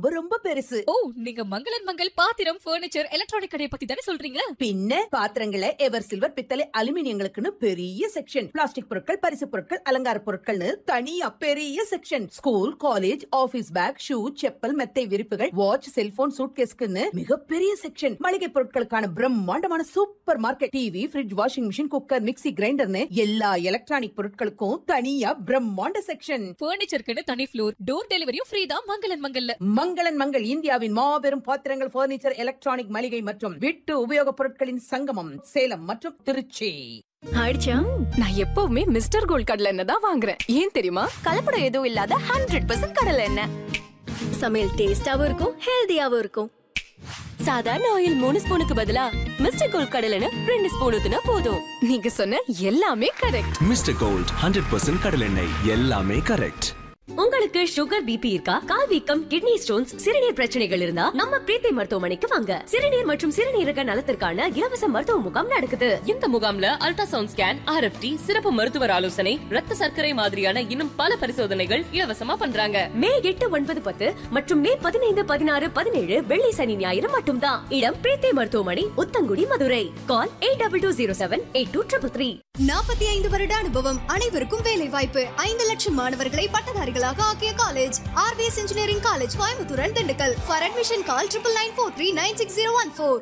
ரொம்ப ரொம்ப பெருசு ஓ நீங்க மங்களன் மங்கள் பாத்திரம் ஃபர்னிச்சர் எலக்ட்ரானிக் கடையை பத்தி தானே சொல்றீங்க பின்ன பாத்திரங்களை எவர் சில்வர் பித்தளை அலுமினியங்களுக்குன்னு பெரிய செக்ஷன் பிளாஸ்டிக் பொருட்கள் பரிசு பொருட்கள் அலங்கார பொருட்கள்னு தனியா பெரிய section school college office bag shoe chappal மெத்தை விரிப்புகள் வாட்ச் செல்போன் சூட்கேஸ்க்குன்னு மிகப்பெரிய செக்ஷன் மளிகை பொருட்களுக்கான பிரம்மாண்டமான super market TV fridge washing machine cooker mixie கிரைண்டர்னு எல்லா எலக்ட்ரானிக் பொருட்களுக்கும் தனியா பிரம்மாண்ட செக்ஷன் ஃபர்னிச்சருக்குன்னு தனி ஃப்ளோர் டோர் டெலிவரியும் ஃப்ரீ தான் மங்களன் மங்கல்ல மங்களன் மங்கள் இந்தியாவின் மாபெரும் பாத்திரங்கள் பர்னிச்சர் எலக்ட்ரானிக் மளிகை மற்றும் வீட்டு உபயோகப் பொருட்களின் சங்கமம் சேலம் மற்றும் திருச்சி ஆயிடுச்சா நான் எப்பவுமே மிஸ்டர் கோல்ட் கடலை எண்ணெய் தான் வாங்குறேன் ஏன் தெரியுமா கலப்படம் எதுவும் இல்லாத ஹண்ட்ரட் பர்சன்ட் கடலை எண்ணெய் சமையல் டேஸ்டாவும் இருக்கும் ஹெல்தியாவும் இருக்கும் சாதாரண ஆயில் மூணு ஸ்பூனுக்கு பதிலா மிஸ்டர் கோல்ட் கடலை எண்ணெய் ரெண்டு ஸ்பூன் ஊத்துனா போதும் நீங்க சொன்ன எல்லாமே correct Mister Gold hundred percent கடலெண்ணெய் எல்லாமே கரெக்ட் உங்களுக்கு சுகர் பிபி இருக்கா கால் வீக்கம் கிட்னி ஸ்டோன்ஸ் சிறுநீர் பிரச்சனைகள் இருந்தா நம்ம பிரீத்தி மருத்துவமனைக்கு வாங்க சிறுநீர் மற்றும் சிறுநீரக நலத்திற்கான இலவச மருத்துவ முகாம் நடக்குது இந்த முகாம்ல அல்ட்ராசவுண்ட் ஸ்கேன் ஆர்எஃப்டி சிறப்பு மருத்துவர் ஆலோசனை ரத்த சர்க்கரை மாதிரியான இன்னும் பல பரிசோதனைகள் இலவசமா பண்றாங்க மே எட்டு ஒன்பது பத்து மற்றும் மே பதினைந்து பதினாறு பதினேழு வெள்ளி சனி ஞாயிறு மட்டும்தான் இடம் பிரீத்தி மருத்துவமனை Uthangudi Madurai call eight double two zero seven eight two triple three நாற்பத்தி ஐந்து வருட அனுபவம் அனைவருக்கும் வேலை வாய்ப்பு ஐந்து லட்சம் மாணவர்களை பட்டதாரிகளாக ஆக்கிய college RVS engineering college Coimbatore and Dindigul for admission call triple nine four three nine six zero one four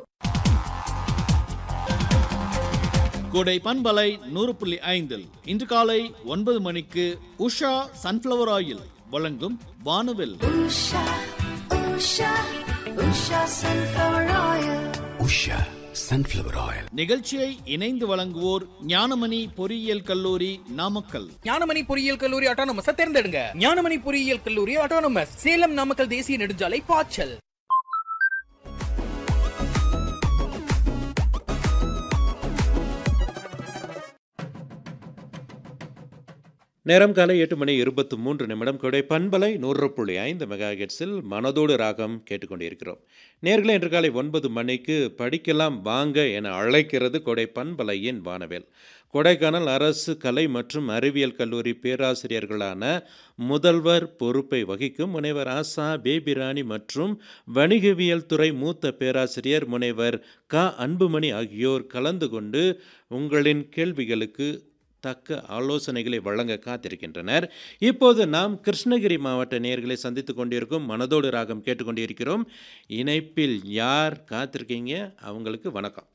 Kodai பண்பலை நூறு புள்ளி ஐந்தில் இன்று காலை ஒன்பது மணிக்கு உஷா சன்ஃப்ளவர் ஆயில் வழங்கும் வானவில் உஷா சன்ஃப்ளவர் ஆயில் நிகழ்ச்சியை இணைந்து வழங்குவோர் ஞானமணி பொறியியல் கல்லூரி நாமக்கல் ஞானமணி பொறியியல் கல்லூரி ஆட்டோனமஸ் தேர்ந்தெடுங்க ஞானமணி பொறியியல் கல்லூரி ஆட்டோனமஸ் சேலம் நாமக்கல் தேசிய நெடுஞ்சாலை பாய்ச்சல் நேரம் காலை எட்டு மணி இருபத்து மூன்று நிமிடம் கொடை பண்பலை நூறு புள்ளி ஐந்து மெகா ஹெர்ட்ஸில் மனதோடு ராகம் கேட்டுக்கொண்டிருக்கிறோம் நேர்களே இன்று காலை ஒன்பது மணிக்கு படிக்கலாம் வாங்க என அழைக்கிறது கொடை பண்பலையின் வானவேல் கொடைக்கானல் அரசு கலை மற்றும் அறிவியல் கல்லூரி பேராசிரியர்களான முதல்வர் பொறுப்பை வகிக்கும் முனைவர் ஆசா பேபிராணி மற்றும் வணிகவியல் துறை மூத்த பேராசிரியர் முனைவர் க அன்புமணி ஆகியோர் கலந்து கொண்டு உங்களின் கேள்விகளுக்கு தக்க ஆலோசனைகளை வழங்க காத்திருக்கின்றனர் இப்போது நாம் கிருஷ்ணகிரி மாவட்ட நேர்களை சந்தித்து கொண்டிருக்கும் மனதோடு ராகம் கேட்டுக்கொண்டிருக்கிறோம் இணைப்பில் யார் காத்திருக்கீங்க அவங்களுக்கு வணக்கம்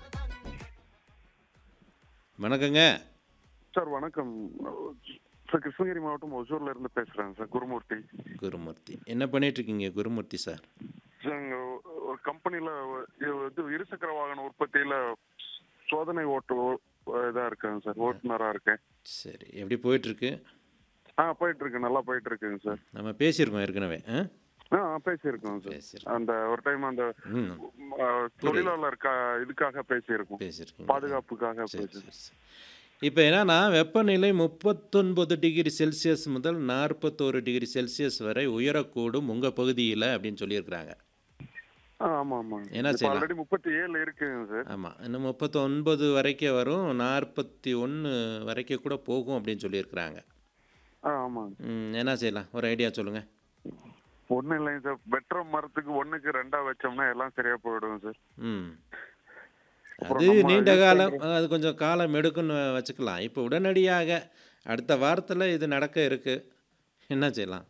வணக்கங்க சார் வணக்கம் சார் கிருஷ்ணகிரி மாவட்டம் ஒசூர்ல இருந்து பேசுறேன் சார் குருமூர்த்தி குருமூர்த்தி என்ன பண்ணிட்டு இருக்கீங்க குருமூர்த்தி சார் சார் இங்க ஒரு கம்பெனில இது இருசக்கர வாகன உற்பத்தியில சோதனை ஓட்டு இதா இருக்கேன் சார் ஓட்டுநரா இருக்கேன் சரி எப்படி போயிட்டு இருக்கு ஆ போயிட்டு இருக்கு நல்லா போயிட்டு இருக்குங்க சார் நம்ம பேசியிருக்கோம் ஏற்கனவே ஆ? ஆ பேசியிருக்கோம் சார் அந்த ஒரு டைம் அந்த ம். ஆ, தொழிலாளர் க- இதுக்காக பேசியிருக்கோம் பேசியிருக்கீங்க பாதுகாப்புக்காக பேசி இப்போ என்னன்னா வெப்பநிலை முப்பத்தொன்பது டிகிரி செல்சியஸ் முதல் நாற்பத்தோரு டிகிரி செல்சியஸ் வரை உயரக்கூடும் உங்கள் பகுதியில் அப்படின்னு சொல்லியிருக்கிறாங்க ஆ, ஆமா ஆமா என்ன இப்ப செய்யலாம்? ஆல்ரெடி முப்பத்தி ஏழு இருக்குங்க சார் ஆமாம் இன்னும் முப்பத்தொன்பது வரைக்கும் வரும் நாற்பத்தி ஒன்று வரைக்கும் கூட போகும் அப்படின்னு சொல்லியிருக்கிறாங்க ஆ ஆமாங்க ம், என்ன செய்யலாம் ஒரு ஐடியா சொல்லுங்கள் ஒண்ணும் இல்லைங்க சார் வெட்டுற மரத்துக்கு ஒண்ணுக்கு ரெண்டா வச்சோம்னா எல்லாம் சரியா போயிடும் சார் ம் அப்புறம் அது நம்ம நீண்ட use காலம் அது கொஞ்சம் காலம் எடுக்குன்னு வச்சுக்கலாம் இப்போ உடனடியாக அடுத்த வாரத்தில் இது நடக்க இருக்குது என்ன செய்யலாம்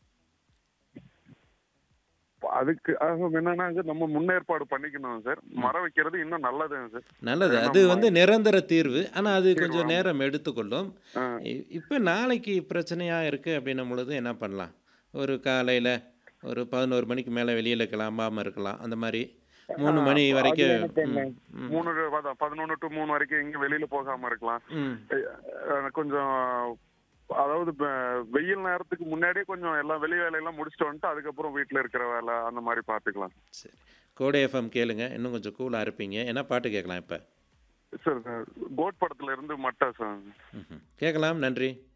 அதுக்கு ஆக என்னன்னா சார் நம்ம முன்னேற்பாடு பண்ணிக்கணும் சார் மரம் வைக்கிறது இன்னும் நல்லதுங்க சார் நல்லது ஏன்னா அது நம்ம- வந்து நிரந்தர தீர்வு ஆனால் அது தீர்வு, கொஞ்சம் ஆமா. நேரம் எடுத்துக்கொள்ளும் இ- இப்போ நாளைக்கு பிரச்சனையாக இருக்குது அப்படின்னும் பொழுது என்ன பண்ணலாம் ஒரு காலையில் ஒரு பதினோரு மணிக்கு மேலே வெளியில் கிளம்பாமல் இருக்கலாம் அந்த மாதிரி மூணு ஆ, மணி அது வரைக்கும் என்ன பண்ணலாம்? ம், மூணு அதான் பதினொன்னு டு மூணு வரைக்கும் எங்க வெளியில போகாம இருக்கலாம் ம். அஹ் கொஞ்சம் அதாவது இப்ப வெயில் நேரத்துக்கு முன்னாடியே கொஞ்சம் எல்லாம் வெளி வேலையெல்லாம் முடிச்சுட்டு வந்துட்டு அதுக்கப்புறம் வீட்டுல இருக்கிற வேலை அந்த மாதிரி பாத்துக்கலாம் சரி கோடை எஃப்எம் கேளுங்க இன்னும் கொஞ்சம் கூலாக இருப்பீங்க என்ன பாட்டு கேட்கலாம் இப்போ சார் கோட் படத்துல இருந்து மட்டா சார் கேட்கலாம் நன்றி